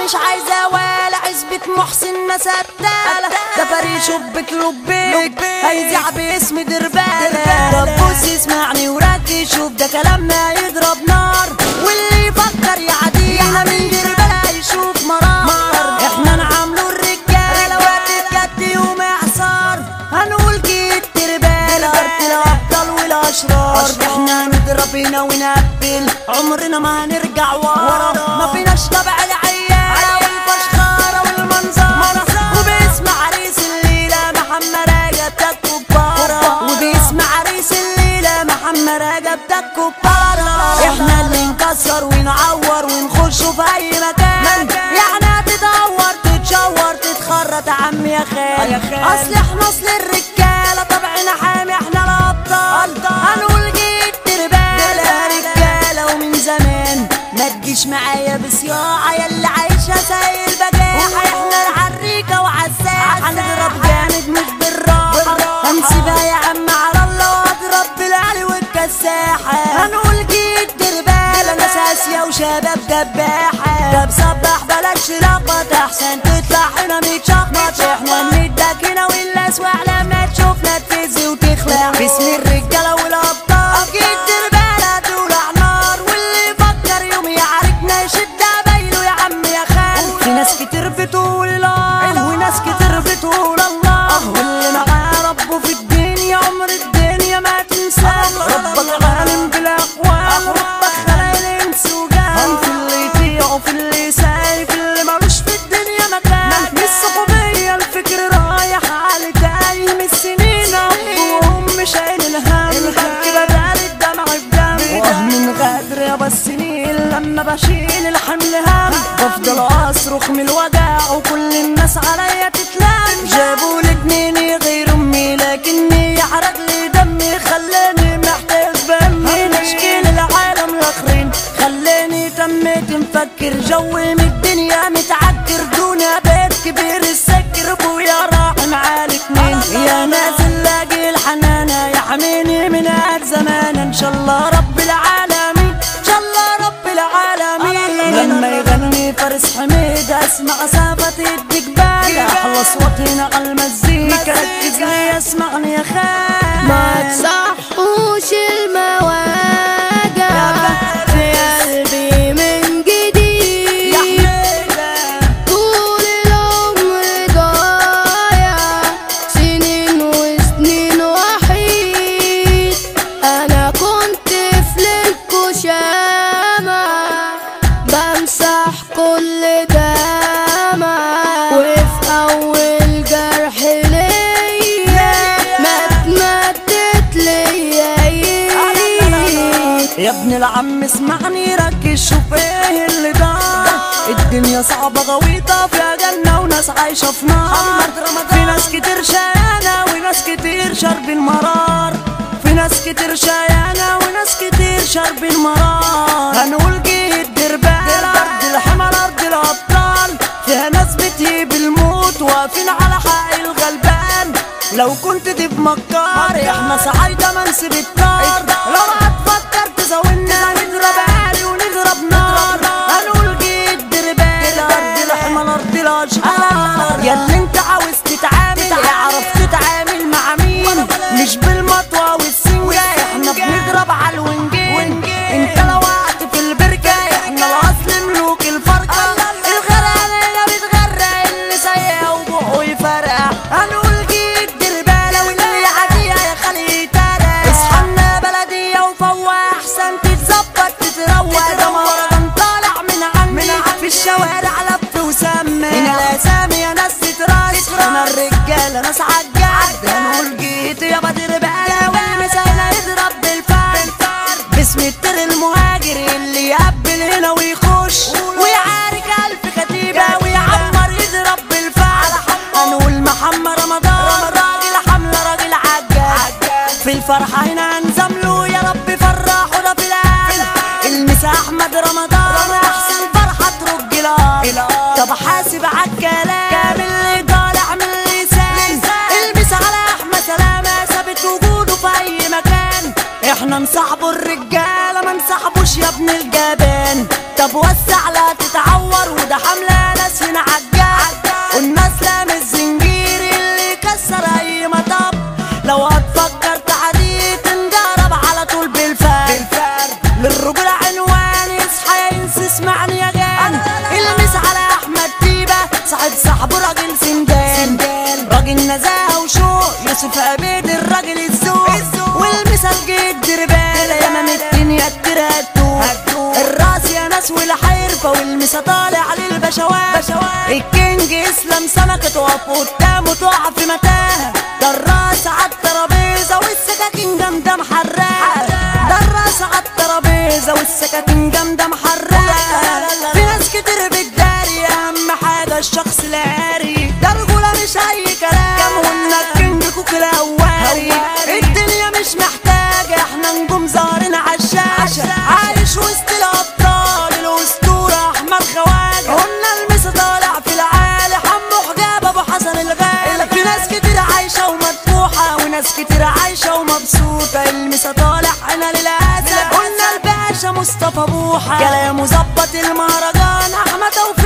مش عايزة ولا عزبة محسن نسبتالة ده فريق شبك لبيك هيذيع باسم دربالة طب بص اسمعني وركز شوف ده كلامنا يضرب نار واللي يفكر يعدينا من دربالة يشوف مرار احنا نعاملوا الرجالة وقت الجد يوم اعصار هنقول جيت تربالة الابطال والاشرار احنا نضرب هنا ونقبل عمرنا ما هنرجع ورا ما فيناش طبع العيال والفشخارة والمنظر وباسم عريس الليلة محمد رجب تكو كبارة وباسم عريس الليلة محمد رجب تكو كبارة احنا اللي نكسر ونعور ونخش في اي مكان يعني هتدور تتشور تتخرط عم يا خال اصل احنا اصل الرجالة طبعنا حامي احنا الابطال هنقول جيت تربالة رجالة ومن زمان ما تجيش معايا بصياعة ياللي عايشة زي البجاحة احنا العريكة وعالساحة هنضرب جامد مش بالراحة هنسيبها يا عم على الله واضرب بالعلي والكساحة هنقول جيت دربالة ناس اسيا وشباب دباحة طب صبح بلاش لخبط احسن تطلع هنا متشخبط احنا ندك هنا والاسواق لما تشوفنا تفز وتخلع باسم الرجالة والابطال جيت دربالة تولع نار واللي يفكر يوم يعاركنا يشد بايله يا عم يا خال في ناس كتير بتقول لا وناس كتير بتقول الله واللي معاه ربه في الدنيا عمر الدنيا ما تنساه ربك عالم بالاقوال ربك خلق الانس وجاه في اللي يطيع وفي اللي يساي في اللي ملوش في الدنيا مكان من الصحوبية الفكر رايح على تايه من السنين وهم مش عين الهم البك بدل الدمع بدم واه من غدر يا السنين لما بشيل الحمل هم بفضل اصرخ من الوجع وكل الناس عليا تتلام جابوا لي اتنين غير امي لكني يحرق لي دمي خلاني محتاج بامي نشكي للعالم الاخرين خلاني تميت مفكر جوي من الدنيا متعكر دون بيت كبير السكر ابويا راح مع الاتنين يا نازل لاقي الحنانة يحميني من هاد زمان ان شاء الله رب العالمين ان شاء الله رب العالمين لما يغني فارس حميد اسمع صافة الدقبال احلى صوتي على المزيكا ركز لي اسمعني يا خال ما تصحوش المواجع في قلبي من جديد طول العمر ضايع سنين وسنين وحيد انا كنت في الكشامة بمسح كل دمع وفي اول جرح ليا ما اتمدت ليا ايد يا ابن العم اسمعني ركز شوف ايه اللي دار الدنيا صعبة غويطة فيها جنة وناس عايشة في نار في ناس كتير شقيانة وناس كتير شاربين مرار في ناس كتير شقيانة وناس كتير شاربين مرار هنقول جه الدربالة أرض الحمر أرض الأبطال فيها ناس بتهيب الموت واقفين على حق الغلبان لو كنت دي بمكار احنا صعايدة منسب الطار لو هتفكر تزاولنا نضرب عالي ونضرب نار هنقول جيت دربالة أرض الحمل أرض الأشهار يا اللي انت عاوز تتعامل اعرف تتعامل مع مين مش بالمطوة والسنجة احنا بنضرب على الونجين انت لو وقعت في البركة احنا الأصل ملوك الفرقة الغرقانة بتغرق اللي سيئة وبقه يفرقع هنقول جيت دربالة واللي عادية يا خلي ترى اصحابنا بلدية وفوق احسن تتظبط تتروق ده مهرجان طالع من عمي في الشوارع لف وسمى هنا الاسامي يا ناس تتراس انا الرجالة ناس عالجد هنقول جيت يا بدر بقى والمثال يضرب بالفرد باسم التر المهاجر اللي يقبل هنا ويخش ويعارك ألف كتيبة ويعمر يضرب بالفعل هنقول محمد رمضان راجل حملة راجل عجال في الفرحة هنا هنزمله يا رب فرحوا ده في القلب المسا أحمد رمضان أحسن فرحة ترج الأرض طب حاسب عالكلام اللي طالع من اللسان البس على أحمد سلامة ثابت وجوده في أي مكان احنا نصاحبوا الرجالة ما نصاحبوش يا ابن الجبان طب وسع لا تتعور وده حملة لا رجولة عنوان اصحى يا انس اسمعني يا غالي المس على احمد تيبة صاحب صاحبه راجل سندان راجل نزاهة وشوق يوسف عبيد الراجل الذوق والمثال جد ربالة يا مام الدنيا التراتو الراس يا ناس والحرفة والمسا طالع للبشوات الكينج اسلام سمكة تقف قدامه تقع في متاهة ده الراس عالترابيزة والسكاكين جامدة محرقة ده الراس عالترابيزة والسكاكين جامدة محرقة في ناس كتير بتداري أهم حاجة الشخص العاري ده رجولة مش أي كلام قلنا الكينج كوك الهواري الدنيا مش محتاجة احنا نجوم ظاهرين عالشاشة عايش وسط الأبطال الأسطورة أحمد خواجة قلنا المسا طالع في العالي حمو حجاب أبو حسن الغالي في ناس كتير عايشة ومدفوحة وناس كتير عايشة ومبسوطة المسا طالع هنا للأسف قلنا الباشا مصطفى بوحة كلامه ظبط المهرجان أحمد توفيق